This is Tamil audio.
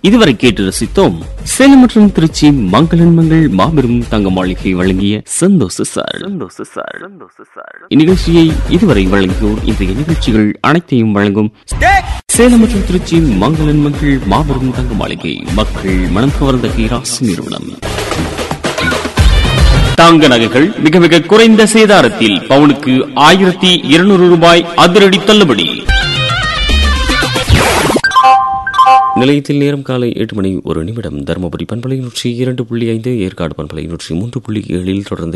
இதுவரை கேட்டு ரசித்தோம் சேலம் மற்றும் திருச்சி மங்களன் மங்கள் மாபெரும் தங்க மாளிகை வழங்கிய சந்தோஷ சார் சந்தோஷ சார் சந்தோஷ சார் இந்நிகழ்ச்சியை இதுவரை வழங்கியோர் இன்றைய நிகழ்ச்சிகள் அனைத்தையும் வழங்கும் சேலம் மற்றும் திருச்சி மங்களன் மங்கள் மாபெரும் தங்க மாளிகை மக்கள் மனம் கவர்ந்த கைராசி நிறுவனம் தங்க நகைகள் மிக மிக குறைந்த சேதாரத்தில் பவுனுக்கு ஆயிரத்தி இருநூறு ரூபாய் அதிரடி தள்ளுபடி நிலையத்தில் நேரம் காலை எட்டு மணி ஒரு நிமிடம் தருமபுரி பண்பலை நூற்றி இரண்டு புள்ளி ஐந்து ஏற்காடு பண்பலை நூற்றி மூன்று புள்ளி ஏழில் தொடர்ந்து